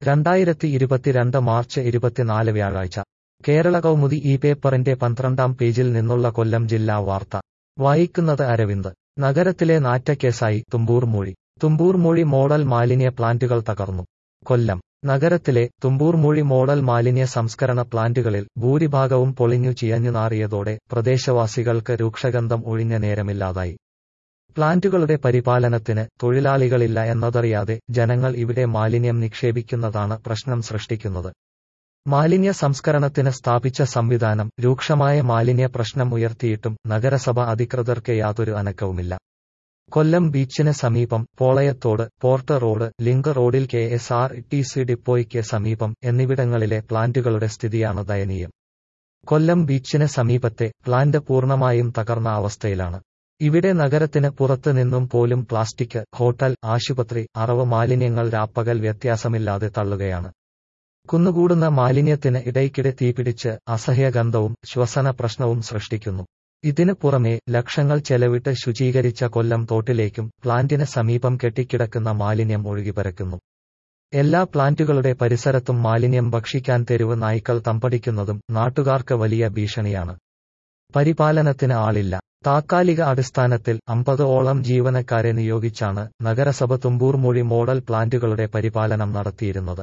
രണ്ടായിരത്തി ഇരുപത്തിരണ്ട് മാർച്ച് ഇരുപത്തിനാല് വ്യാഴാഴ്ച കേരള കൗമുദി ഈ പേപ്പറിന്റെ പന്ത്രണ്ടാം പേജിൽ നിന്നുള്ള കൊല്ലം ജില്ലാ വാർത്ത വായിക്കുന്നത് അരവിന്ദ് നഗരത്തിലെ നാറ്റക്കേസായി തുമ്പൂർമൂഴി തുമ്പൂർമൂഴി മോഡൽ മാലിന്യ പ്ലാന്റുകൾ തകർന്നു കൊല്ലം നഗരത്തിലെ തുമ്പൂർമൂഴി മോഡൽ മാലിന്യ സംസ്കരണ പ്ലാന്റുകളിൽ ഭൂരിഭാഗവും പൊളിഞ്ഞു ചിയഞ്ഞു നാറിയതോടെ പ്രദേശവാസികൾക്ക് രൂക്ഷഗന്ധം ഒഴിഞ്ഞ നേരമില്ലാതായി പ്ലാന്റുകളുടെ പരിപാലനത്തിന് തൊഴിലാളികളില്ല എന്നതറിയാതെ ജനങ്ങൾ ഇവിടെ മാലിന്യം നിക്ഷേപിക്കുന്നതാണ് പ്രശ്നം സൃഷ്ടിക്കുന്നത് മാലിന്യ സംസ്കരണത്തിന് സ്ഥാപിച്ച സംവിധാനം രൂക്ഷമായ മാലിന്യ പ്രശ്നം ഉയർത്തിയിട്ടും നഗരസഭ അധികൃതർക്ക് യാതൊരു അനക്കവുമില്ല കൊല്ലം ബീച്ചിന് സമീപം പോളയത്തോട് പോർട്ട് റോഡ് ലിങ്ക് റോഡിൽ K S R T C ഡിപ്പോയ്ക്ക് സമീപം എന്നിവിടങ്ങളിലെ പ്ലാന്റുകളുടെ സ്ഥിതിയാണ് ദയനീയം കൊല്ലം ബീച്ചിന് സമീപത്തെ പ്ലാന്റ് പൂർണ്ണമായും തകർന്ന അവസ്ഥയിലാണ് ഇവിടെ നഗരത്തിന് പുറത്ത് നിന്നും പോലും പ്ലാസ്റ്റിക് ഹോട്ടൽ ആശുപത്രി അറവ് മാലിന്യങ്ങൾ രാപ്പകൽ വ്യത്യാസമില്ലാതെ തള്ളുകയാണ് കുന്നുകൂടുന്ന മാലിന്യത്തിന് ഇടയ്ക്കിടെ തീപിടിച്ച് അസഹ്യഗന്ധവും ശ്വസന പ്രശ്നവും സൃഷ്ടിക്കുന്നു ഇതിനു പുറമെ ലക്ഷങ്ങൾ ചെലവിട്ട് ശുചീകരിച്ച കൊല്ലം തോട്ടിലേക്കും പ്ലാന്റിന് സമീപം കെട്ടിക്കിടക്കുന്ന മാലിന്യം ഒഴുകിപ്പരക്കുന്നു എല്ലാ പ്ലാന്റുകളുടെ പരിസരത്തും മാലിന്യം ഭക്ഷിക്കാൻ തെരുവ് നായ്ക്കൾ തമ്പടിക്കുന്നതും നാട്ടുകാർക്ക് വലിയ ഭീഷണിയാണ് പരിപാലനത്തിന് ആളില്ല താത്കാലിക അടിസ്ഥാനത്തിൽ അമ്പത് ഓളം ജീവനക്കാരെ നിയോഗിച്ചാണ് നഗരസഭ തുമ്പൂർമൂഴി മോഡൽ പ്ലാന്റുകളുടെ പരിപാലനം നടത്തിയിരുന്നത്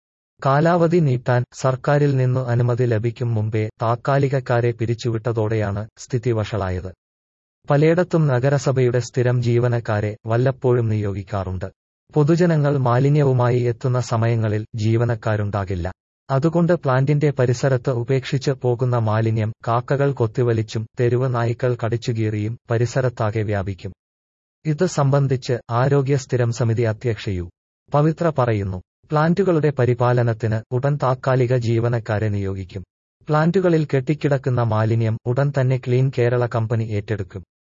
കാലാവധി നീട്ടാൻ സർക്കാരിൽ നിന്നു അനുമതി ലഭിക്കും മുമ്പേ താത്കാലികക്കാരെ പിരിച്ചുവിട്ടതോടെയാണ് സ്ഥിതി വഷളായത് പലയിടത്തും നഗരസഭയുടെ സ്ഥിരം ജീവനക്കാരെ വല്ലപ്പോഴും നിയോഗിക്കാറുണ്ട് പൊതുജനങ്ങൾ മാലിന്യവുമായി എത്തുന്ന സമയങ്ങളിൽ ജീവനക്കാരുണ്ടാകില്ല അതുകൊണ്ട് പ്ലാന്റിന്റെ പരിസരത്ത് ഉപേക്ഷിച്ച് പോകുന്ന മാലിന്യം കാക്കകൾ കൊത്തിവലിച്ചും തെരുവ് നായ്ക്കൾ കടിച്ചുകീറിയും പരിസരത്താകെ വ്യാപിക്കും ഇത് സംബന്ധിച്ച് ആരോഗ്യ സ്ഥിരം സമിതി അധ്യക്ഷ യു പവിത്ര പറയുന്നു പ്ലാന്റുകളുടെ പരിപാലനത്തിന് ഉടൻ താത്കാലിക ജീവനക്കാരെ നിയോഗിക്കും പ്ലാന്റുകളിൽ കെട്ടിക്കിടക്കുന്ന മാലിന്യം ഉടൻ തന്നെ ക്ലീൻ കേരള കമ്പനി ഏറ്റെടുക്കും